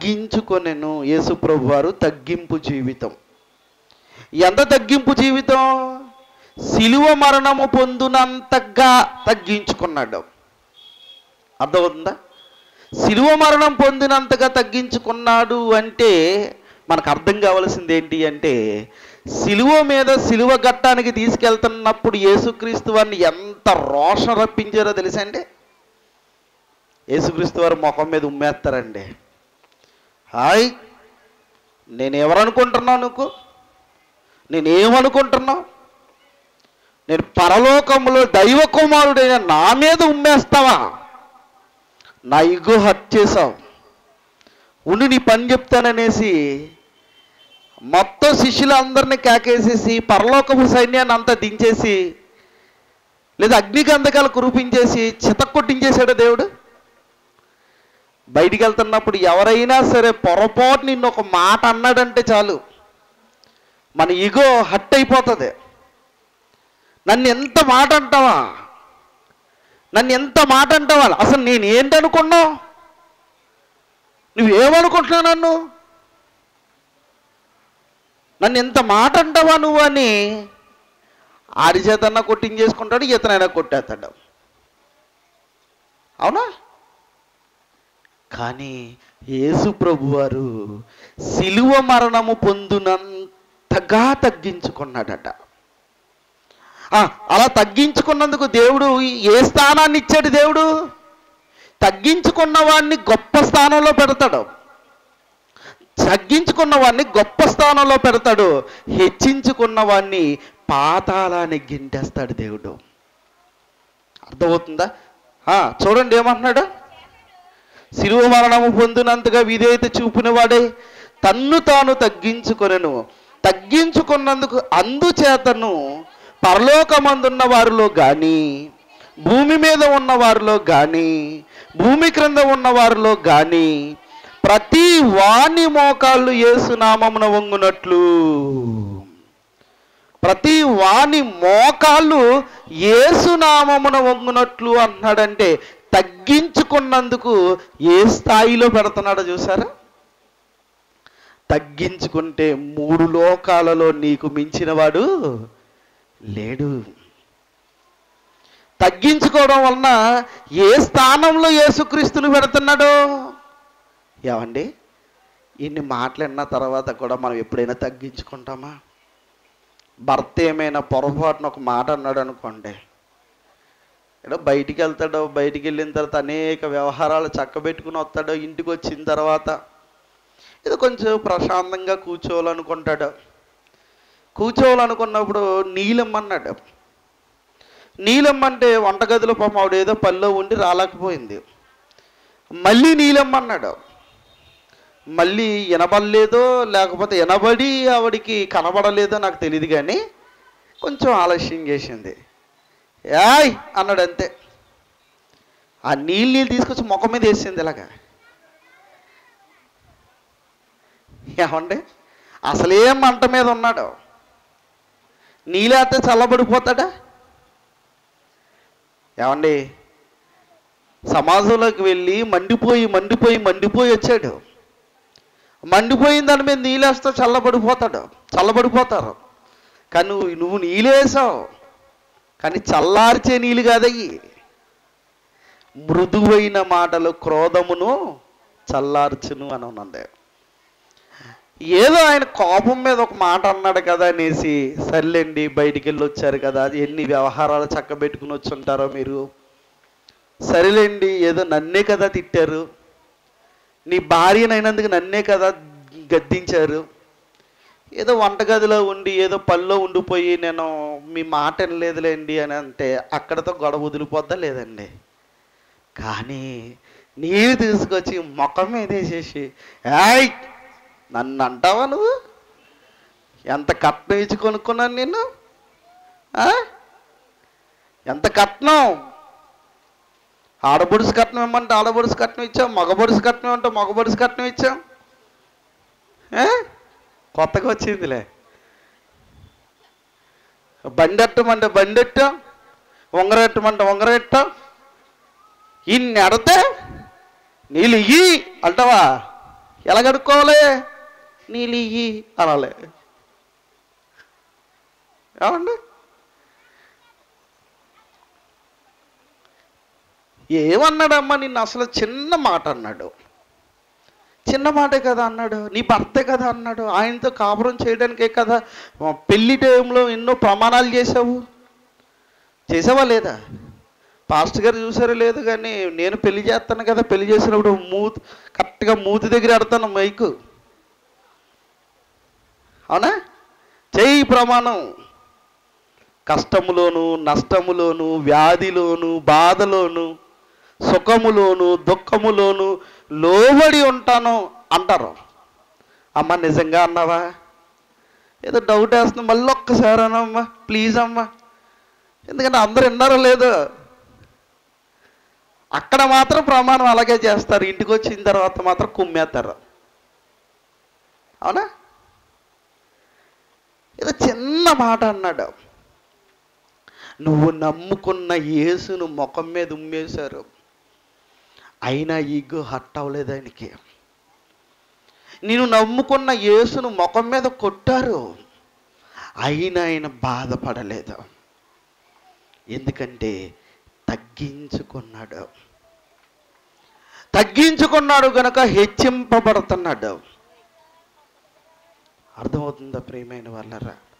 తగ్గించుకొనెను యేసుప్రభు వారు తగ్గింపు జీవితం ఎంత తగ్గింపు జీవితం సిలువ మరణము పొందునంతగా తగ్గించుకున్నాడు అర్థమవుతుందా సిలువ మరణం పొందినంతగా తగ్గించుకున్నాడు అంటే మనకు అర్థం కావాల్సింది ఏంటి అంటే సిలువ మీద సిలువ ఘట్టానికి తీసుకెళ్తున్నప్పుడు యేసుక్రీస్తు వారిని ఎంత రోషం రప్పించారో తెలుసా అండి యేసుక్రీస్తు వారు ముఖం మీద ఉమ్మేస్తారండి హాయ్ నేను ఎవరనుకుంటున్నావు నువ్వు నేనేమనుకుంటున్నావు నేను పరలోకంలో దైవ కుమారుడైన నా మీద ఉమ్మేస్తావా నా ఇగో హట్ చేసావు ఉండి నీ పని చెప్తాననేసి మొత్తం శిష్యులందరినీ కేకేసేసి పరలోకపు సైన్యాన్ని అంతా దించేసి లేదా అగ్నిగంధకాలు కురిపించేసి చితక్కొట్టించేశాడు దేవుడు బయటికి వెళ్తున్నప్పుడు ఎవరైనా సరే పొరపాటు నిన్ను ఒక మాట అన్నాడంటే చాలు మన ఇగో హట్ అయిపోతుంది నన్ను ఎంత మాట అంటావా నన్ను ఎంత మాట అంటావా అసలు నేను ఏంటనుకున్నావు నువ్వేమనుకుంటున్నావు నన్ను నన్ను ఎంత మాట అంటావా నువ్వు అని ఆడి చేతన్నా కొట్టించేసుకుంటాడు ఇతనైనా కొట్టేస్తాడు అవునా కానీ యేసు ప్రభువారు సిలువ మరణము పొందునంతగా తగ్గించుకున్నాడట ఆ, అలా తగ్గించుకున్నందుకు దేవుడు ఏ స్థానాన్ని ఇచ్చాడు దేవుడు తగ్గించుకున్న వాడిని గొప్ప స్థానంలో పెడతాడు తగ్గించుకున్న వాడిని గొప్ప స్థానంలో పెడతాడు హెచ్చించుకున్న వాడిని పాతాళానికి గింటేస్తాడు దేవుడు అర్థమవుతుందా ఆ, చూడండి ఏమంటున్నాడు శిలువ మరణము పొందినంతగా విధేయత చూపినవాడే తన్ను తాను తగ్గించుకొనెను తగ్గించుకున్నందుకు అందుచేతను పరలోకమందున్న వారిలో కానీ భూమి మీద ఉన్న వారిలో కానీ భూమి క్రింద ఉన్న వారిలో కానీ ప్రతి వాణి మోకాళ్ళు ఏసునామమున వంగునట్లు ప్రతి వాని మోకాళ్ళు ఏసునామమున వంగునట్లు అంటున్నాడంటే తగ్గించుకున్నందుకు ఏ స్థాయిలో పెడుతున్నాడో చూసారా తగ్గించుకుంటే మూడు లోకాలలో నీకు మించినవాడు లేడు తగ్గించుకోవడం వలన ఏ స్థానంలో యేసుక్రీస్తుని పెడుతున్నాడు ఏమండి ఇన్ని మాట్లాడిన తర్వాత కూడా మనం ఎప్పుడైనా తగ్గించుకుంటామా భర్త ఏమైనా పొరపాటున ఒక మాట అన్నాడు అనుకోండి ఏదో బయటికి వెళ్తాడో బయటికి వెళ్ళిన తర్వాత అనేక వ్యవహారాలు చక్కబెట్టుకుని వస్తాడో ఇంటికి వచ్చిన తర్వాత ఏదో కొంచెం ప్రశాంతంగా కూర్చోవాలనుకుంటాడు కూర్చోవాలనుకున్నప్పుడు నీలమ్మన్నాడు నీలమ్మంటే వంటగదిలో పాపం ఆవిడ ఏదో పనిలో ఉండి రాలేకపోయింది మళ్ళీ నీలమ్మన్నాడు మళ్ళీ వినబడలేదో లేకపోతే వినబడి ఆవిడికి కనబడలేదో నాకు తెలియదు కానీ కొంచెం ఆలస్యం చేసింది యాయ్ అన్నాడు అంతే ఆ నీళ్ళు నీళ్ళు తీసుకొచ్చి ముఖం మీద వేసింది ఇలాగా ఏమండి అసలేం మంట మీద ఉన్నాడు నీళ్ళేస్తే చల్లబడిపోతాడా ఏమండి సమాజంలోకి వెళ్ళి మండిపోయి మండిపోయి మండిపోయి వచ్చాడు మండిపోయిన దాని మీద నీళ్ళేస్తే చల్లబడిపోతాడు చల్లబడిపోతారు కానీ నువ్వు నువ్వు నీళ్ళేసావు కానీ చల్లార్చే నీళ్ళు కాదయ్యి మృదువైన మాటలు క్రోధమును చల్లార్చును అని ఉన్నది ఏదో ఆయన కోపం మీద ఒక మాట అన్నాడు కదా అనేసి సర్లేండి బయటికి వెళ్ళి వచ్చారు కదా ఎన్ని వ్యవహారాలు చక్కబెట్టుకుని వచ్చి ఉంటారో మీరు సరేలేండి ఏదో నన్నే కదా తిట్టారు నీ భార్యనైనందుకు నన్నే కదా గద్దించారు ఏదో వంటగదిలో ఉండి ఏదో పనిలో ఉండిపోయి నేను మీ మాట వినలేదులేండి అని అంటే అక్కడతో గొడవ వదిలిపోద్దా లేదండి కానీ నీళ్ళు తీసుకొచ్చి మొఖం మీద వేసేసి ఏయ్ నన్ను అంటావా నువ్వు ఎంత కట్నం ఇచ్చి కొనుక్కున్నాను నిన్ను ఆ? ఎంత కట్నం ఆడబొడుసు కట్నం ఇమ్మంటే ఆడబొడుసు కట్నం ఇచ్చాం మగబొడుసు కట్నం అంటే మగబొడుసు కట్నం ఇచ్చాం ఏ? కొత్తగా వచ్చిందిలే బండి ఎట్టమంటే బండి ఎట్టాం ఉంగరం ఎట్టమంటే ఉంగరం ఎట్టాం ఇన్ని అడితే నీళ్ళు ఇయ్యి అంటావా ఎలా కడుక్కోవాలి నీళ్ళు ఇయ్యి అనాలి ఏమండి ఏమన్నాడమ్మా నిన్ను అసలు చిన్న మాట అన్నాడు చిన్న మాటే కదా అన్నాడు నీ భర్తే కదా అన్నాడు ఆయనతో కాపురం చేయడానికే కదా పెళ్లి టైంలో ఎన్నో ప్రమాణాలు చేసావు చేసావా లేదా పాస్టర్ గారు చూసారో లేదు కానీ నేను పెళ్లి చేస్తాను కదా పెళ్లి చేసినప్పుడు మూతి కరెక్ట్గా మూతి దగ్గర ఆడతాను మైకు అవునా చేయి ప్రమాణం కష్టములోను నష్టములోను వ్యాధిలోను బాధలోను సుఖములోను దుఃఖములోను లోబడి ఉంటాను అంటారు అమ్మ నిజంగా అన్నావా ఏదో డౌట్ వేస్తుంది మళ్ళీ ఒక్కసారి అనమ్మా ప్లీజ్ అమ్మా ఎందుకంటే అందరు విన్నారో లేదో అక్కడ మాత్రం ప్రమాణం అలాగే చేస్తారు ఇంటికి వచ్చిన తర్వాత మాత్రం కుమ్మేస్తారు అవునా ఏదో చిన్న మాట అన్నాడు నువ్వు నమ్ముకున్న యేసును ముఖం మీద ఉమ్మేశారు అయినా ఈగో హట్ అవ్వలేదు ఆయనకి నేను నమ్ముకున్న యేసును ముఖం మీద కొట్టారు అయినా ఆయన బాధపడలేదు ఎందుకంటే తగ్గించుకున్నాడు తగ్గించుకున్నాడు గనక హెచ్చింపబడుతున్నాడు అర్థమవుతుందా ప్రియమైన వాళ్ళరా